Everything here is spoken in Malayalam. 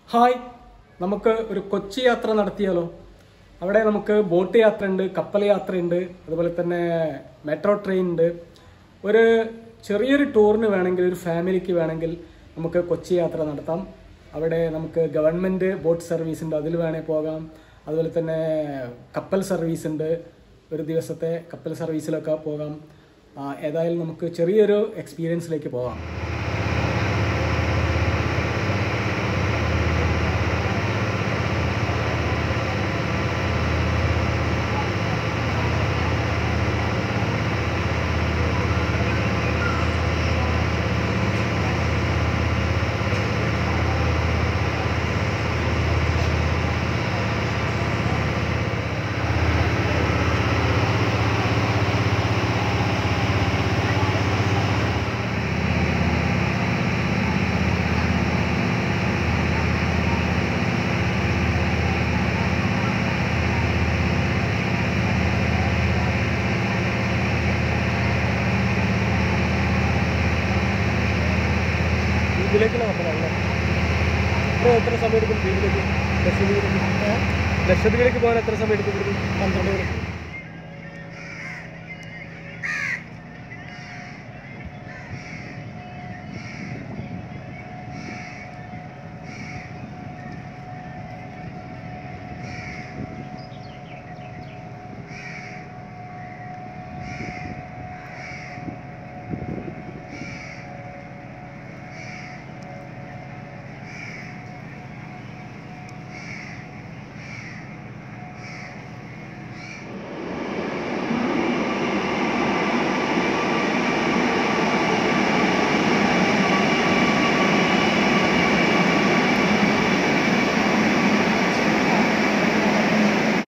ഹായ് നമുക്ക് ഒരു കൊച്ചി യാത്ര നടത്തിയാലോ അവിടെ നമുക്ക് ബോട്ട് യാത്ര ഉണ്ട് കപ്പൽ യാത്രയുണ്ട് അതുപോലെ തന്നെ മെട്രോ ട്രെയിൻ ഉണ്ട് ഒരു ചെറിയൊരു ടൂറിന് വേണമെങ്കിൽ ഒരു ഫാമിലിക്ക് വേണമെങ്കിൽ നമുക്ക് കൊച്ചി യാത്ര നടത്താം അവിടെ നമുക്ക് ഗവൺമെൻറ് ബോട്ട് സർവീസ് ഉണ്ട് അതിൽ വേണേൽ പോകാം അതുപോലെ തന്നെ കപ്പൽ സർവീസ് ഉണ്ട് ഒരു ദിവസത്തെ കപ്പൽ സർവീസിലൊക്കെ പോകാം ആ, ഏതായാലും നമുക്ക് ചെറിയൊരു എക്സ്പീരിയൻസിലേക്ക് പോകാം ഇതിലേക്കുള്ള കപ്പലല്ലേ ഇപ്പോൾ എത്ര സമയം എടുക്കും ദ്വീപിലേക്ക് ലക്ഷദ്വീപിലേക്ക് ലക്ഷദ്വീപിലേക്ക് പോകാൻ എത്ര സമയം എടുക്കും ഇവിടുന്ന് പന്ത്രണ്ട് മണി